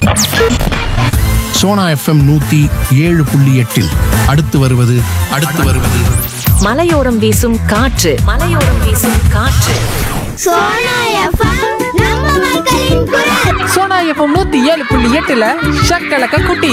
Sona FM நூத்தி ஏழு புள்ளி எட்டில் அடுத்து வருவது அடுத்து வருவது மலையோரம் வீசும் காற்று மலையோரம் வீசும் காற்று சோனா எஃப்எம் நம்ம மக்களின் குரல் சோனா எஃப்எம் நூத்தி ஏழு புள்ளி எட்டுல ஷக்கலக்க குட்டி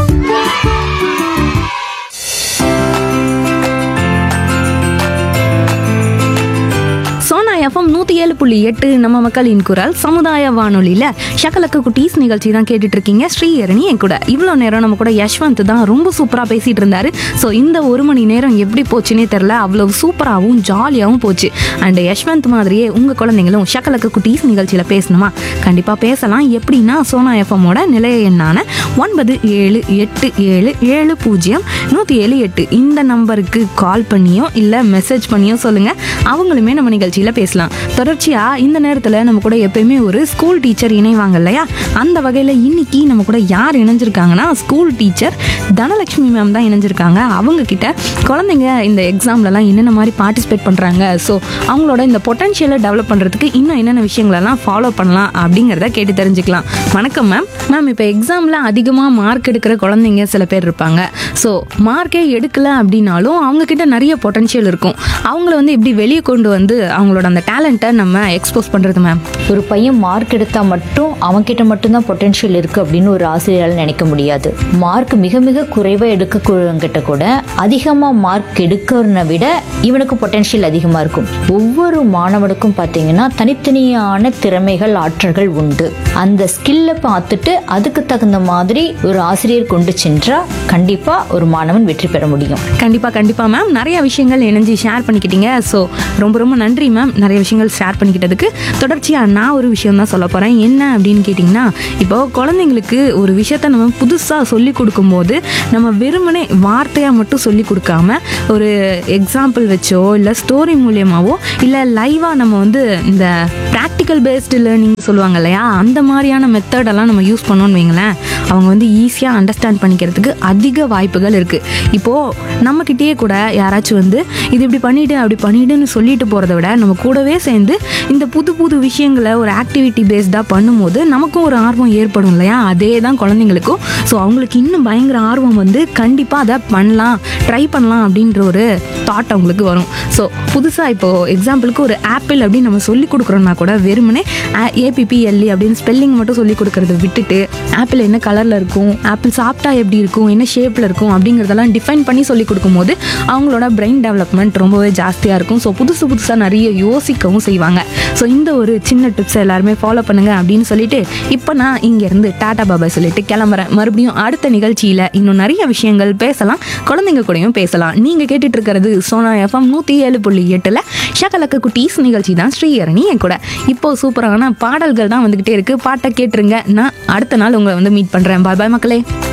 சோனா எஃப்எம் நூற்றி ஏழு புள்ளி எட்டு நம்ம மக்களின் குரல் சமுதாய வானொலியில் ஷக்கலக்கு குட்டீஸ் நிகழ்ச்சி தான் கேட்டுட்டு இருக்கீங்க ஸ்ரீஹரணி என் கூட இவ்வளோ நேரம் நம்ம கூட யஷ்வந்த் தான் ரொம்ப சூப்பராக பேசிட்டு இருந்தாரு ஸோ இந்த ஒரு மணி நேரம் எப்படி போச்சுன்னே தெரில அவ்வளோ சூப்பராகவும் ஜாலியாகவும் போச்சு அண்ட் யஷ்வந்த் மாதிரியே உங்கள் குழந்தைங்களும் ஷக்கலக்கு குட்டீஸ் நிகழ்ச்சியில் பேசணுமா கண்டிப்பாக பேசலாம் எப்படின்னா சோனா எஃப்எம்மோட நிலைய எண்ணான ஒன்பது ஏழு எட்டு ஏழு ஏழு பூஜ்ஜியம் நூற்றி ஏழு எட்டு இந்த நம்பருக்கு கால் பண்ணியோ இல்லை மெசேஜ் பண்ணியோ சொல்லுங்கள் அவங்களுமே நம்ம நிகழ்ச்சியில் பேசலாம் தொடர்ச்சியாக இந்த நேரத்தில் நம்ம கூட எப்பயுமே ஒரு ஸ்கூல் டீச்சர் இணைவாங்க இல்லையா அந்த வகையில் இன்னைக்கு நம்ம கூட யார் இணைஞ்சிருக்காங்கன்னா ஸ்கூல் டீச்சர் தனலட்சுமி மேம் தான் இணைஞ்சிருக்காங்க அவங்க கிட்ட குழந்தைங்க இந்த எக்ஸாம்லலாம் என்னென்ன மாதிரி பார்ட்டிசிபேட் பண்ணுறாங்க ஸோ அவங்களோட இந்த பொட்டன்ஷியலை டெவலப் பண்ணுறதுக்கு இன்னும் என்னென்ன விஷயங்களெல்லாம் ஃபாலோ பண்ணலாம் அப்படிங்கிறத கேட்டு தெரிஞ்சுக்கலாம் வணக்கம் மேம் மேம் இப்போ எக்ஸாமில் அதிகமாக மார்க் எடுக்கிற குழந்தைங்க சில பேர் இருப்பாங்க ஸோ மார்க்கே எடுக்கல அப்படின்னாலும் அவங்க கிட்ட நிறைய பொட்டன்ஷியல் இருக்கும் அவங்கள வந்து எப்படி வெளியே கொண்டு வந்து அவங்களோட அந்த டேலண்ட்டை நம்ம எக்ஸ்போஸ் பண்ணுறது மேம் ஒரு பையன் மார்க் எடுத்தா மட்டும் அவன்கிட்ட மட்டும்தான் பொட்டென்ஷியல் இருக்கு அப்படின்னு ஒரு ஆசிரியரால் நினைக்க முடியாது மார்க் மிக மிக குறைவா எடுக்கக்கூடியவங்கிட்ட கூட அதிகமா மார்க் எடுக்கிறவனை விட இவனுக்கு பொட்டென்ஷியல் அதிகமா இருக்கும் ஒவ்வொரு மாணவனுக்கும் பார்த்தீங்கன்னா தனித்தனியான திறமைகள் ஆற்றல்கள் உண்டு அந்த ஸ்கில்லை பார்த்துட்டு அதுக்கு தகுந்த மாதிரி ஒரு ஆசிரியர் கொண்டு சென்றா கண்டிப்பா ஒரு மாணவன் வெற்றி பெற முடியும் கண்டிப்பாக கண்டிப்பாக மேம் நிறைய விஷயங்கள் இணைஞ்சு ஷேர் பண்ணிக்கிட்டீங்க ஸோ ரொம்ப ரொம்ப நன்றி மேம் நிறைய விஷயங்கள் ஷேர் பண்ணிக்கிட்டதுக்கு தொடர்ச்சியாக நான் ஒரு விஷயம் தான் சொல்ல போகிறேன் என்ன அப்படின்னு கேட்டிங்கன்னா இப்போ குழந்தைங்களுக்கு ஒரு விஷயத்த நம்ம புதுசாக சொல்லி கொடுக்கும்போது நம்ம வெறுமனே வார்த்தையாக மட்டும் சொல்லி கொடுக்காம ஒரு எக்ஸாம்பிள் வச்சோ இல்லை ஸ்டோரி மூலியமாவோ இல்லை லைவாக நம்ம வந்து இந்த ப்ராக்டிக்கல் பேஸ்டு லேர்னிங் சொல்லுவாங்க இல்லையா அந்த மாதிரியான மெத்தடெல்லாம் நம்ம யூஸ் பண்ணோம்னு வைங்களேன் அவங்க வந்து ஈஸியாக அண்டர்ஸ்டாண்ட் பண்ணிக்கிறதுக்கு அதிக வாய்ப்புகள் இருக்குது இப்போது நம்மக்கிட்டேயே கூட யாராச்சும் வந்து இது இப்படி பண்ணிவிடு அப்படி பண்ணிவிடுன்னு சொல்லிட்டு போகிறத விட நம்ம கூடவே சேர்ந்து இந்த புது புது விஷயங்களை ஒரு ஆக்டிவிட்டி பேஸ்டாக பண்ணும்போது நமக்கும் ஒரு ஆர்வம் ஏற்படும் இல்லையா அதே தான் குழந்தைங்களுக்கும் ஸோ அவங்களுக்கு இன்னும் பயங்கர ஆர்வம் வந்து கண்டிப்பாக அதை பண்ணலாம் ட்ரை பண்ணலாம் அப்படின்ற ஒரு தாட் அவங்களுக்கு வரும் ஸோ புதுசாக இப்போது எக்ஸாம்பிளுக்கு ஒரு ஆப்பிள் அப்படின்னு நம்ம சொல்லி கொடுக்குறோம்னா கூட வெறுமனே ஏபிபிஎல்இ அப்படின்னு ஸ்பெல்லிங் மட்டும் சொல்லி கொடுக்கறத விட்டுட்டு ஆப்பிள் என்ன கலரில் இருக்கும் ஆப்பிள் சாப்பிட்டா எப்படி இருக்கும் என்ன ஷேப்பில் இருக்கும் அப்படிங்கிறதெல்லாம் டிஃபைன் பண்ணி சொல்லி கொடுக்கும்போது அவங்களோட பிரெயின் டெவலப்மெண்ட் ரொம்பவே ஜாஸ்தியாக இருக்கும் ஸோ புதுசு புதுசாக நிறைய யோசிக்கவும் செய்வாங்க ஸோ இந்த ஒரு சின்ன டிப்ஸை எல்லாருமே ஃபாலோ பண்ணுங்க அப்படின்னு சொல்லிட்டு இப்போ நான் இங்கேருந்து டாடா பாபாய் சொல்லிட்டு கிளம்புறேன் மறுபடியும் அடுத்த நிகழ்ச்சியில் இன்னும் நிறைய விஷயங்கள் பேசலாம் குழந்தைங்க கூடயும் பேசலாம் நீங்கள் கேட்டுட்டு இருக்கிறது சோனா எஃப்எம் நூற்றி ஏழு புள்ளி எட்டில் ஷகலக்க குட்டீஸ் நிகழ்ச்சி தான் ஸ்ரீஹரணி என் கூட இப்போ சூப்பரான பாடல்கள் தான் வந்துக்கிட்டே இருக்குது பாட்டை கேட்டுருங்க நான் அடுத்த நாள் உங்களை வந்து மீட் பண்ணுறேன் பாய் பாய் மக்களே